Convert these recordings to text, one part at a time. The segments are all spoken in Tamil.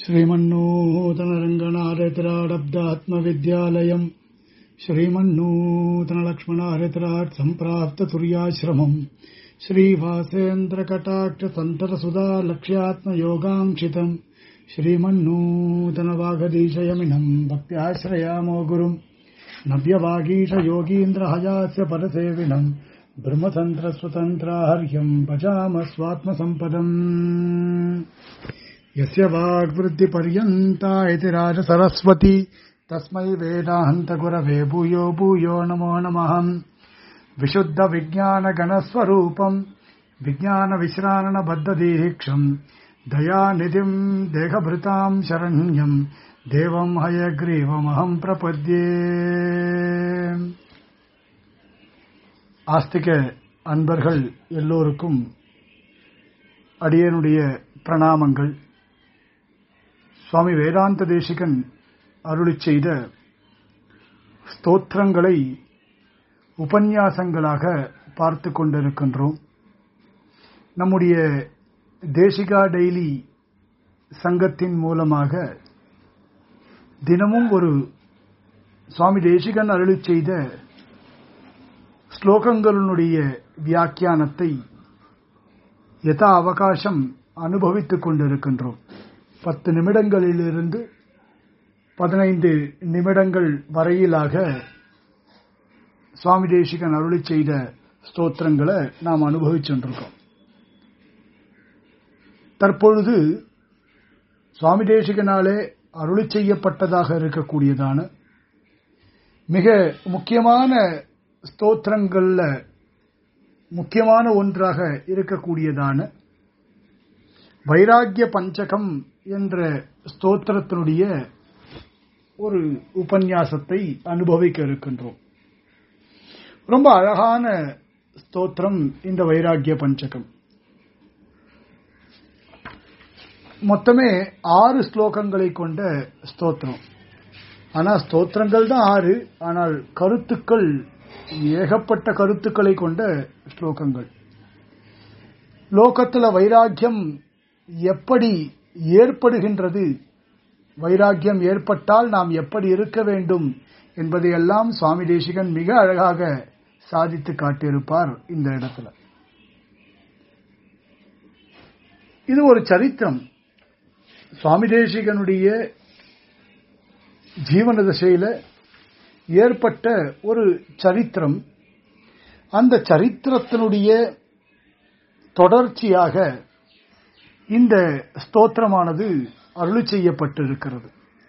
श्रीमन्नूतनरङ्गनारतिराडब्दात्मविद्यालयम् श्रीमन्नूतनलक्ष्मणारतिराट् सम्प्राप्ततुर्याश्रमम् श्रीवासेन्द्रकटाक्षसन्तरसुधा लक्ष्यात्मयोगाङ्क्षितम् श्रीमन्नूतनवागदीशयमिनम् भक्त्याश्रयामो गुरुम् नव्यवागीशयोगीन्द्रहयास्य परसेविनम् ब्रह्मतन्त्रस्वतन्त्राहर्यम् भजाम स्वात्मसम्पदम् यस्य वाग्वृद्धिपर्यन्ता इति राजसरस्वती तस्मै वेदान्तगुरवे भूयो भूयो नमो नमः विशुद्धविज्ञानगणस्वरूपम् विज्ञानविश्राणबद्धदीक्षम् दयानिधिम् देहभृताम् शरण्यम् देवम् हयग्रीवमहम् प्रपद्ये ஆஸ்திக அன்பர்கள் எல்லோருக்கும் அடியனுடைய பிரணாமங்கள் சுவாமி வேதாந்த தேசிகன் அருளி செய்த ஸ்தோத்திரங்களை உபன்யாசங்களாக பார்த்து கொண்டிருக்கின்றோம் நம்முடைய தேசிகா டெய்லி சங்கத்தின் மூலமாக தினமும் ஒரு சுவாமி தேசிகன் அருளி செய்த ஸ்லோகங்களுடைய வியாக்கியானத்தை யதா அவகாசம் அனுபவித்துக் கொண்டிருக்கின்றோம் பத்து நிமிடங்களிலிருந்து பதினைந்து நிமிடங்கள் வரையிலாக சுவாமி தேசிகன் அருளி செய்த ஸ்தோத்திரங்களை நாம் அனுபவிச்சுருக்கோம் தற்பொழுது சுவாமி தேசிகனாலே அருளி செய்யப்பட்டதாக இருக்கக்கூடியதான மிக முக்கியமான ஸ்தோத்திரங்கள்ல முக்கியமான ஒன்றாக இருக்கக்கூடியதான வைராகிய பஞ்சகம் என்ற ஸ்தோத்திரத்தினுடைய ஒரு உபன்யாசத்தை அனுபவிக்க இருக்கின்றோம் ரொம்ப அழகான ஸ்தோத்திரம் இந்த வைராகிய பஞ்சகம் மொத்தமே ஆறு ஸ்லோகங்களை கொண்ட ஸ்தோத்திரம் ஆனா ஸ்தோத்திரங்கள் தான் ஆறு ஆனால் கருத்துக்கள் ஏகப்பட்ட கருத்துக்களை கொண்ட ஸ்லோகங்கள் லோகத்துல வைராக்கியம் எப்படி ஏற்படுகின்றது வைராக்கியம் ஏற்பட்டால் நாம் எப்படி இருக்க வேண்டும் என்பதையெல்லாம் சுவாமி தேசிகன் மிக அழகாக சாதித்து காட்டியிருப்பார் இந்த இடத்துல இது ஒரு சரித்திரம் சுவாமி தேசிகனுடைய ஜீவன திசையில ஏற்பட்ட ஒரு சரித்திரம் அந்த சரித்திரத்தினுடைய தொடர்ச்சியாக இந்த ஸ்தோத்திரமானது அருளி செய்யப்பட்டிருக்கிறது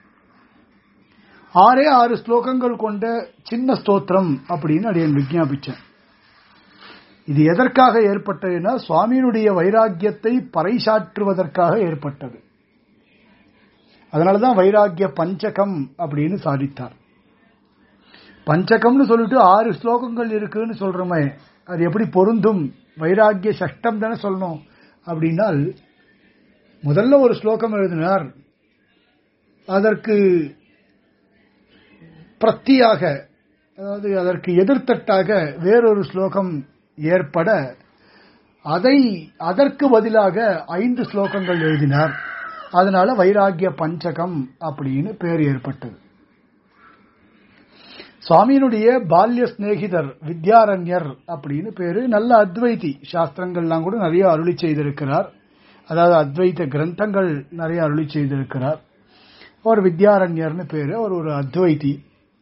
ஆறே ஆறு ஸ்லோகங்கள் கொண்ட சின்ன ஸ்தோத்திரம் அப்படின்னு அடியன் விஜாபிச்சேன் இது எதற்காக ஏற்பட்டதுன்னா சுவாமியினுடைய வைராக்கியத்தை பறைசாற்றுவதற்காக ஏற்பட்டது அதனாலதான் வைராக்கிய பஞ்சகம் அப்படின்னு சாதித்தார் பஞ்சகம்னு சொல்லிட்டு ஆறு ஸ்லோகங்கள் இருக்குன்னு சொல்றோமே அது எப்படி பொருந்தும் வைராக்கிய சஷ்டம் தானே சொல்லணும் அப்படின்னால் முதல்ல ஒரு ஸ்லோகம் எழுதினார் அதற்கு பிரத்தியாக அதாவது அதற்கு எதிர்த்தட்டாக வேறொரு ஸ்லோகம் ஏற்பட அதை அதற்கு பதிலாக ஐந்து ஸ்லோகங்கள் எழுதினார் அதனால வைராகிய பஞ்சகம் அப்படின்னு பேர் ஏற்பட்டது சுவாமியினுடைய பால்ய சிநேகிதர் வித்யாரண்யர் அப்படின்னு பேரு நல்ல அத்வைதி சாஸ்திரங்கள்லாம் கூட நிறைய அருளி செய்திருக்கிறார் அதாவது அத்வைத கிரந்தங்கள் நிறைய அருளி செய்திருக்கிறார் அவர் வித்யாரண்யர்னு பேரு அவர் ஒரு அத்வைதி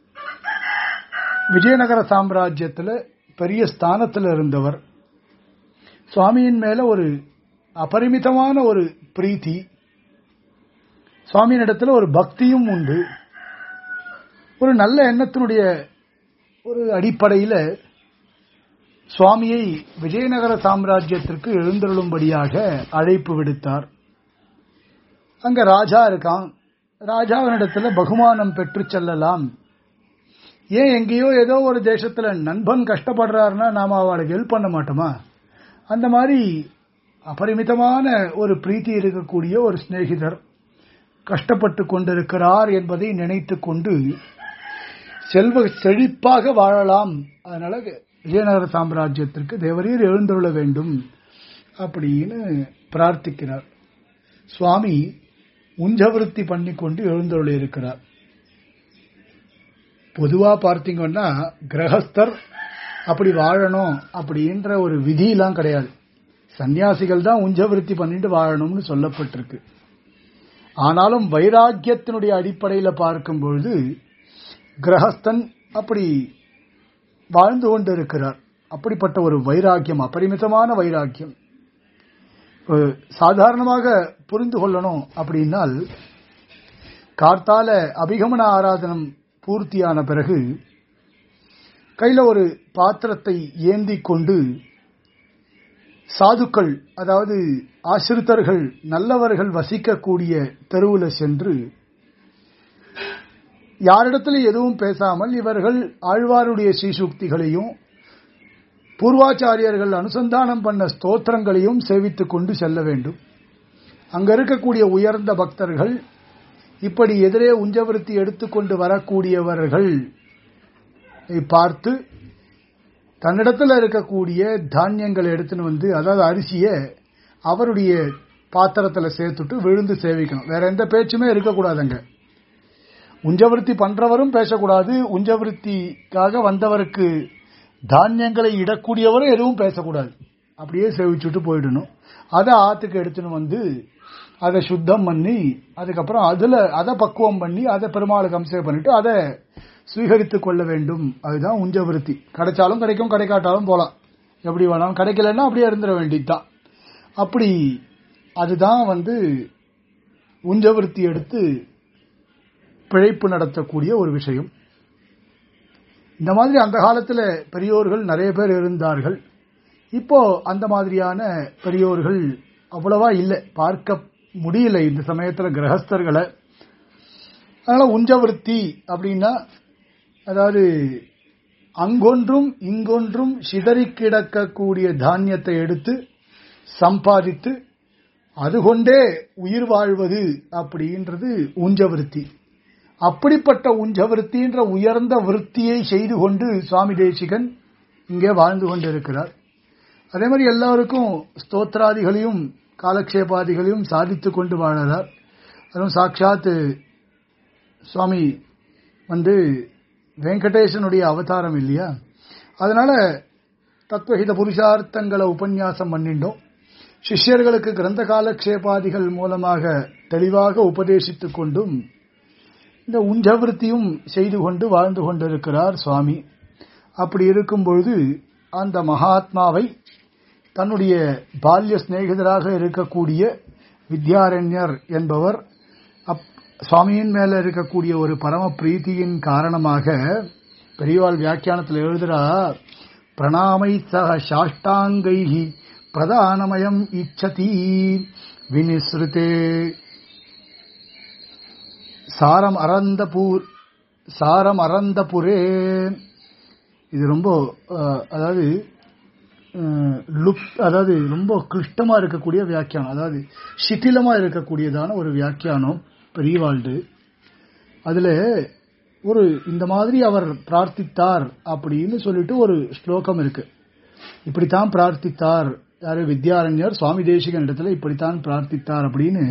விஜயநகர சாம்ராஜ்யத்தில் பெரிய ஸ்தானத்தில் இருந்தவர் சுவாமியின் மேல ஒரு அபரிமிதமான ஒரு பிரீத்தி சுவாமியின் இடத்துல ஒரு பக்தியும் உண்டு ஒரு நல்ல எண்ணத்தினுடைய ஒரு அடிப்படையில் சுவாமியை விஜயநகர சாம்ராஜ்யத்திற்கு எழுந்தருளும்படியாக அழைப்பு விடுத்தார் அங்க ராஜா இருக்கான் ராஜாவினிடத்துல பகுமானம் பெற்று செல்லலாம் ஏன் எங்கேயோ ஏதோ ஒரு தேசத்துல நண்பன் கஷ்டப்படுறாருன்னா நாம அவளுக்கு ஹெல்ப் பண்ண மாட்டோமா அந்த மாதிரி அபரிமிதமான ஒரு பிரீத்தி இருக்கக்கூடிய ஒரு சிநேகிதர் கஷ்டப்பட்டு கொண்டிருக்கிறார் என்பதை நினைத்து கொண்டு செல்வ செழிப்பாக வாழலாம் அதனால விஜயநகர சாம்ராஜ்யத்திற்கு தேவரீர் எழுந்துள்ள வேண்டும் அப்படின்னு பிரார்த்திக்கிறார் சுவாமி உஞ்சவிருத்தி பண்ணிக்கொண்டு எழுந்தருளி இருக்கிறார் பொதுவா பார்த்தீங்கன்னா கிரகஸ்தர் அப்படி வாழணும் அப்படின்ற ஒரு விதியெல்லாம் கிடையாது சன்னியாசிகள் தான் உஞ்சவிருத்தி பண்ணிட்டு வாழணும்னு சொல்லப்பட்டிருக்கு ஆனாலும் வைராக்கியத்தினுடைய அடிப்படையில் பார்க்கும் பொழுது கிரகஸ்தன் அப்படி வாழ்ந்து கொண்டு இருக்கிறார் அப்படிப்பட்ட ஒரு வைராக்கியம் அபரிமிதமான வைராக்கியம் சாதாரணமாக புரிந்து கொள்ளணும் அப்படின்னால் கார்த்தால அபிகமன ஆராதனம் பூர்த்தியான பிறகு கையில ஒரு பாத்திரத்தை ஏந்தி கொண்டு சாதுக்கள் அதாவது ஆசிரித்தர்கள் நல்லவர்கள் வசிக்கக்கூடிய தெருவில் சென்று யாரிடத்துல எதுவும் பேசாமல் இவர்கள் ஆழ்வாருடைய ஸ்ரீசுக்திகளையும் பூர்வாச்சாரியர்கள் அனுசந்தானம் பண்ண ஸ்தோத்திரங்களையும் சேவித்துக் கொண்டு செல்ல வேண்டும் அங்க இருக்கக்கூடிய உயர்ந்த பக்தர்கள் இப்படி எதிரே உஞ்சவிருத்தி எடுத்துக்கொண்டு வரக்கூடியவர்கள் பார்த்து தன்னிடத்தில் இருக்கக்கூடிய தானியங்களை எடுத்துன்னு வந்து அதாவது அரிசியை அவருடைய பாத்திரத்தில் சேர்த்துட்டு விழுந்து சேவிக்கணும் வேற எந்த பேச்சுமே இருக்கக்கூடாதுங்க உஞ்சவிருத்தி பண்றவரும் பேசக்கூடாது உஞ்சவிருத்திக்காக வந்தவருக்கு தானியங்களை இடக்கூடியவரும் எதுவும் பேசக்கூடாது அப்படியே சேவிச்சுட்டு போயிடணும் அதை ஆத்துக்கு எடுத்துன்னு வந்து அதை சுத்தம் பண்ணி அதுக்கப்புறம் அதுல அதை பக்குவம் பண்ணி அதை பெருமாளுக்கு அம்சம் பண்ணிட்டு அதை சுவீகரித்து கொள்ள வேண்டும் அதுதான் உஞ்சவிருத்தி கிடைச்சாலும் கிடைக்கும் கிடைக்காட்டாலும் போலாம் எப்படி வேணாலும் கிடைக்கலன்னா அப்படியே இருந்துட வேண்டியதுதான் அப்படி அதுதான் வந்து உஞ்சவிருத்தி எடுத்து பிழைப்பு நடத்தக்கூடிய ஒரு விஷயம் இந்த மாதிரி அந்த காலத்தில் பெரியோர்கள் நிறைய பேர் இருந்தார்கள் இப்போ அந்த மாதிரியான பெரியோர்கள் அவ்வளவா இல்லை பார்க்க முடியல இந்த சமயத்தில் கிரகஸ்தர்களை அதனால உஞ்சவிருத்தி அப்படின்னா அதாவது அங்கொன்றும் இங்கொன்றும் சிதறி கிடக்கக்கூடிய தானியத்தை எடுத்து சம்பாதித்து அது கொண்டே உயிர் வாழ்வது அப்படின்றது உஞ்சவிருத்தி அப்படிப்பட்ட உஞ்சவிருத்தின்ற உயர்ந்த விருத்தியை செய்து கொண்டு சுவாமி தேசிகன் இங்கே வாழ்ந்து கொண்டிருக்கிறார் அதே மாதிரி எல்லாருக்கும் ஸ்தோத்திராதிகளையும் காலக்ஷேபாதிகளையும் சாதித்து கொண்டு வாழறார் அதுவும் சாட்சாத் சுவாமி வந்து வெங்கடேசனுடைய அவதாரம் இல்லையா அதனால தத்துவஹித புருஷார்த்தங்களை உபன்யாசம் பண்ணிட்டோம் சிஷ்யர்களுக்கு கிரந்த காலக்ஷேபாதிகள் மூலமாக தெளிவாக உபதேசித்துக் கொண்டும் இந்த உஞ்சவிருத்தியும் செய்து கொண்டு வாழ்ந்து கொண்டிருக்கிறார் சுவாமி அப்படி இருக்கும் பொழுது அந்த மகாத்மாவை தன்னுடைய பால்ய சிநேகிதராக இருக்கக்கூடிய வித்யாரண்யர் என்பவர் சுவாமியின் மேல இருக்கக்கூடிய ஒரு பரம பிரீத்தியின் காரணமாக பெரியவாள் வியாக்கியானத்தில் எழுதுறார் பிரணாமை சக சாஷ்டாங்கை பிரதானமயம் இச்சதி வினிஸ்ருதே சாரம் அறந்தபூர் சாரம் அறந்தபுரே இது ரொம்ப அதாவது லுக் அதாவது ரொம்ப கிருஷ்டமா இருக்கக்கூடிய வியாக்கியானம் அதாவது சிथिலமா இருக்கக்கூடியதான ஒரு வியாக்கியானம் பெரியவாழ்டு அதுல ஒரு இந்த மாதிரி அவர் பிரார்த்தித்தார் அப்படின்னு சொல்லிட்டு ஒரு ஸ்லோகம் இருக்கு இப்படித்தான் பிரார்த்தித்தார் யாரு வித்யாரண்யர் சுவாமி தேசிகன் இடத்துல இப்படித்தான் பிரார்த்தித்தார் அப்படின்னு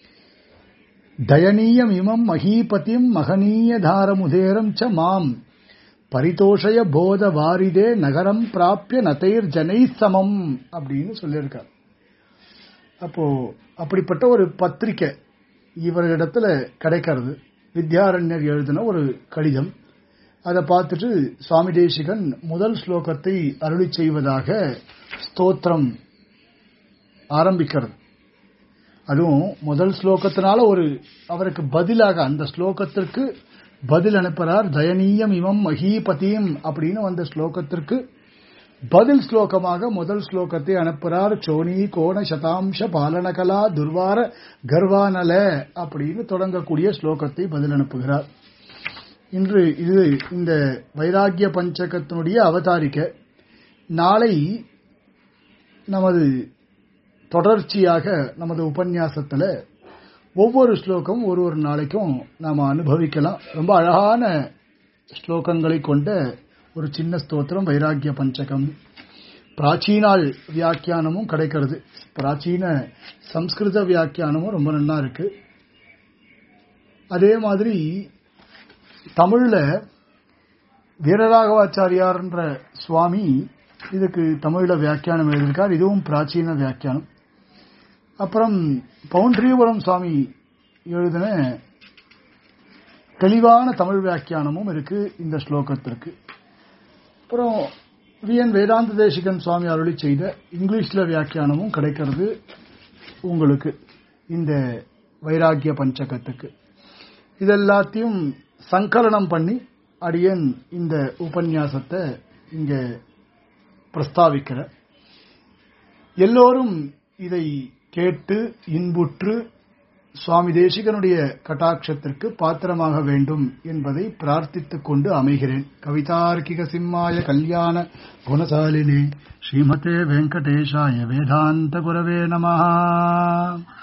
தயனீயம் இமம் மகீபதிம் மகனீய தாரமுதேரம் ச மாம் பரிதோஷய போத வாரிதே நகரம் பிராப்பிய நதைர் ஜனை சமம் அப்படின்னு சொல்லியிருக்கார் அப்போ அப்படிப்பட்ட ஒரு பத்திரிக்கை இவரிடத்துல கிடைக்கிறது வித்யாரண்யர் எழுதின ஒரு கடிதம் அதை பார்த்துட்டு சுவாமி தேசிகன் முதல் ஸ்லோகத்தை அருளி செய்வதாக ஸ்தோத்திரம் ஆரம்பிக்கிறது அதுவும் முதல் ஸ்லோகத்தினால ஒரு அவருக்கு பதிலாக அந்த ஸ்லோகத்திற்கு பதில் அனுப்புறார் தயனீயம் இமம் மகீபதியும் அப்படின்னு வந்த ஸ்லோகத்திற்கு பதில் ஸ்லோகமாக முதல் ஸ்லோகத்தை அனுப்புறார் சோனி கோண சதாம்ச பாலனகலா துர்வார கர்வானல அப்படின்னு தொடங்கக்கூடிய ஸ்லோகத்தை பதில் அனுப்புகிறார் இன்று இது இந்த வைராகிய பஞ்சகத்தினுடைய அவதாரிக்க நாளை நமது தொடர்ச்சியாக நமது உபன்யாசத்துல ஒவ்வொரு ஸ்லோகம் ஒரு ஒரு நாளைக்கும் நாம அனுபவிக்கலாம் ரொம்ப அழகான ஸ்லோகங்களை கொண்ட ஒரு சின்ன ஸ்தோத்திரம் வைராகிய பஞ்சகம் பிராச்சீனாள் வியாக்கியானமும் கிடைக்கிறது பிராச்சீன சம்ஸ்கிருத வியாக்கியானமும் ரொம்ப நல்லா இருக்கு அதே மாதிரி தமிழ்ல வீரராகவாச்சாரியார்ன்ற சுவாமி இதுக்கு தமிழ்ல வியாக்கியானம் எழுதியிருக்கார் இதுவும் பிராச்சீன வியாக்கியானம் அப்புறம் பவுண்டரிபுரம் சுவாமி எழுதின தெளிவான தமிழ் வியாக்கியானமும் இருக்கு இந்த ஸ்லோகத்திற்கு அப்புறம் வி என் வேதாந்த தேசிகன் சுவாமி அருளி செய்த இங்கிலீஷ்ல வியாக்கியானமும் கிடைக்கிறது உங்களுக்கு இந்த வைராக்கிய பஞ்சகத்துக்கு இதெல்லாத்தையும் சங்கலனம் பண்ணி அடியன் இந்த உபன்யாசத்தை இங்க பிரஸ்தாவிக்கிற எல்லோரும் இதை கேட்டு இன்புற்று சுவாமி தேசிகனுடைய கட்டாட்சத்திற்கு பாத்திரமாக வேண்டும் என்பதை பிரார்த்தித்துக் கொண்டு அமைகிறேன் கவிதார்க்கிக சிம்மாய கல்யாண குணசாலினி ஸ்ரீமதே வெங்கடேஷாய வேதாந்த குரவே நமஹா